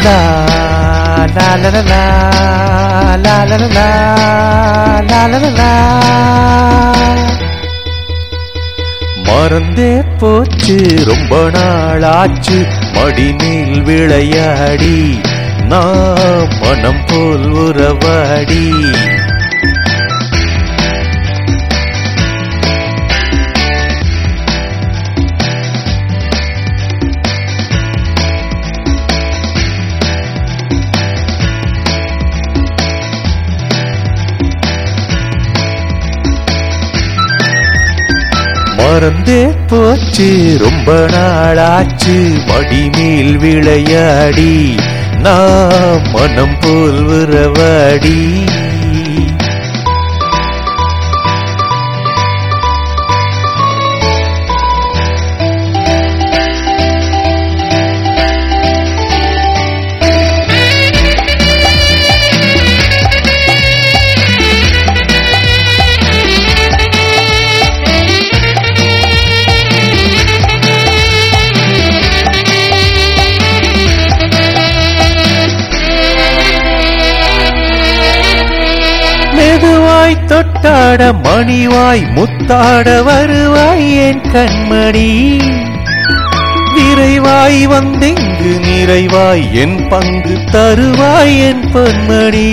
லா லா லா லா லா லா லா லா லா லா லா லா மறந்தே போச்சு ரொம்ப நாள் ஆச்சு மடிமேல் விளையாடி நான் மனம் போல் உறவாடி மறந்தே போச்சு ரொம்ப நாளாச்சு மடிமேல் விளையாடி நான் மனம் போல் உறவாடி மெதுவாய் தொட்டாட மணிவாய் முத்தாட வருவாய் என் கண்மணி விரைவாய் வந்தெங்கு நிறைவாய் என் பங்கு தருவாய் என் பொன்மணி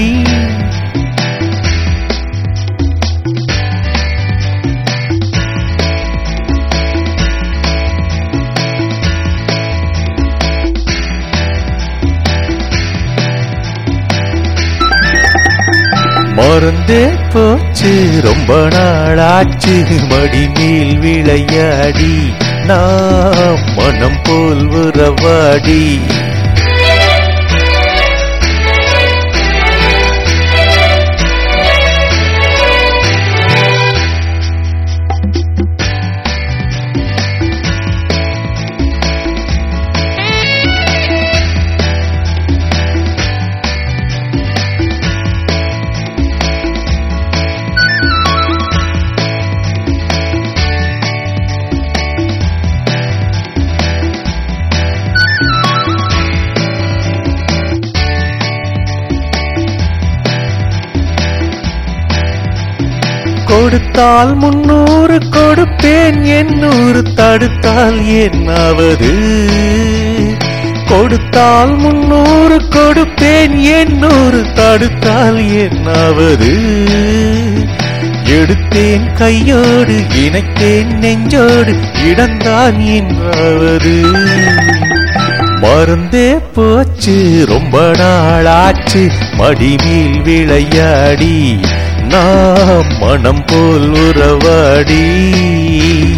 மறந்தே போச்சு ரொம்ப நாளாச்சு மடிமேல் விளையாடி நான் மனம் போல் உறவாடி கொடுத்தால் முன்னூறு கொடுப்பேன் எண்ணூறு தடுத்தால் என்னாவது கொடுத்தால் முன்னூறு கொடுப்பேன் எண்ணூறு தடுத்தால் என்னாவது எடுத்தேன் கையோடு இணைத்தேன் நெஞ்சோடு இடந்தான் என்றாவது மறந்தே போச்சு ரொம்ப நாளாச்சு மடிமேல் விளையாடி நாம் மனம் போல் உறவாடி